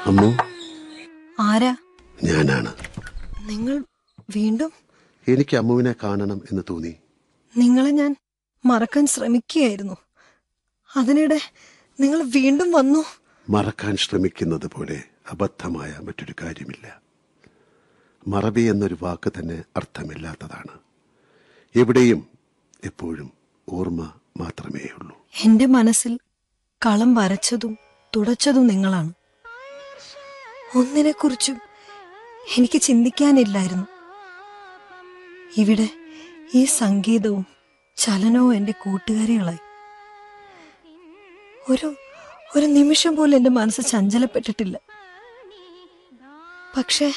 അമ്മു ആരാ ഞാനാണ് നിങ്ങൾ വീണ്ടും എനിക്ക് അമ്മുവിനെ കാണണം എന്ന് തോന്നി നിങ്ങളെ ഞാൻ മറക്കാൻ ശ്രമിക്കുകയായിരുന്നു അതിനിടെ നിങ്ങൾ വീണ്ടും വന്നു മറക്കാൻ ശ്രമിക്കുന്നത് പോലെ അബദ്ധമായ മറ്റൊരു കാര്യമില്ല മറവി എന്നൊരു വാക്ക് തന്നെ അർത്ഥമില്ലാത്തതാണ് എവിടെയും എപ്പോഴും ഓർമ്മ മാത്രമേ ഉള്ളൂ എന്റെ മനസ്സിൽ കളം വരച്ചതും തുടച്ചതും നിങ്ങളാണ് ഒന്നിനെക്കുറിച്ചും എനിക്ക് ചിന്തിക്കാനില്ലായിരുന്നു ഇവിടെ ഈ സംഗീതവും ചലനവും എന്റെ കൂട്ടുകാരികളായി ഒരു ഒരു നിമിഷം പോലും എന്റെ മനസ്സ് ചഞ്ചലപ്പെട്ടിട്ടില്ല പക്ഷേ